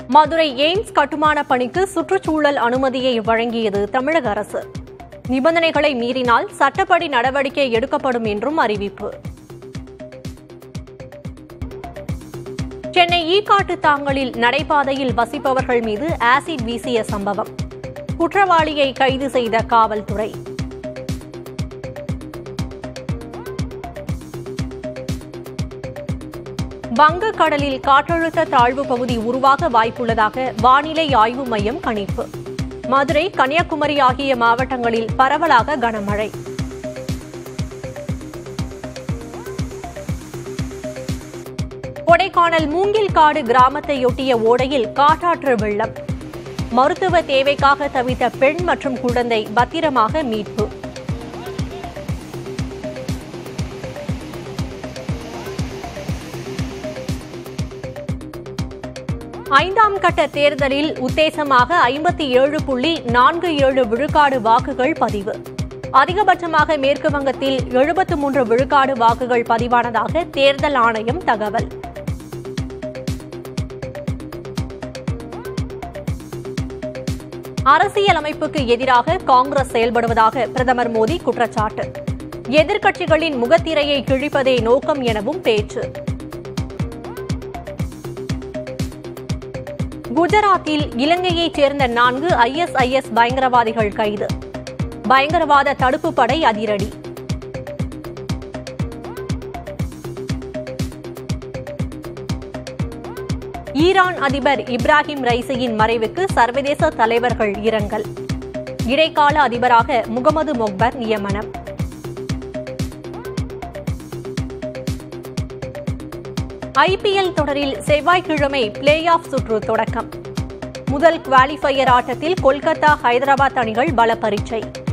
Madurai AIIMS கட்டுமான பணிக்கு சுற்றுச்சூழல் அனுமதியை வழங்கியது தமிழக அரசு நிபந்தனைகளை மீறினால் சட்டப்படி நடவடிக்கை எடுக்கப்படும் என்றும் அறிவிப்பு சென்னை ஈக்காட்டு தாங்கலில் நடைபாதையில் வசிப்பவர்கள் மீது ஆசிட் வீசிய சம்பவம் குற்றவாளியை கைது செய்த காவல்துறை வங்கக்கடலில் காற்றழுத்த தாழ்வு பகுதி உருவாக வாய்ப்புள்ளதாக வானிலை ஆய்வு மையம் கணிப்பு மதுரை கன்னியாகுமரி ஆகிய மாவட்டங்களில் பரவலாக கனமழை கொடைக்கானல் மூங்கில்காடு கிராமத்தையொட்டிய ஓடையில் காட்டாற்று வெள்ளம் மருத்துவ தேவைக்காக தவித்த பெண் மற்றும் குழந்தை பத்திரமாக மீட்பு ஐந்தாம் கட்ட தேர்தலில் உத்தேசமாக ஐம்பத்தி ஏழு புள்ளி நான்கு ஏழு விழுக்காடு வாக்குகள் பதிவு அதிகபட்சமாக மேற்கு வங்கத்தில் எழுபத்து மூன்று விழுக்காடு வாக்குகள் பதிவானதாக தேர்தல் ஆணையம் தகவல் அரசியலமைப்புக்கு எதிராக காங்கிரஸ் செயல்படுவதாக பிரதமர் மோடி குற்றச்சாட்டு எதிர்க்கட்சிகளின் முகத்திரையை கிழிப்பதே நோக்கம் எனவும் பேச்சு குஜராத்தில் இலங்கையைச் சேர்ந்த நான்கு ஐஎஸ்ஐஎஸ் பயங்கரவாதிகள் கைது பயங்கரவாத தடுப்பு படை அதிரடி ஈரான் அதிபர் இப்ராஹிம் ரைசியின் மறைவுக்கு சர்வதேச தலைவர்கள் இரங்கல் இடைக்கால அதிபராக முகமது மொக்பர் நியமனம் ஐபிஎல் தொடரில் செவ்வாய்க்கிழமை பிளே ஆஃப் சுற்று தொடக்கம் முதல் குவாலிஃபயர் ஆட்டத்தில் கொல்கத்தா ஹைதராபாத் அணிகள் பல பரீட்சை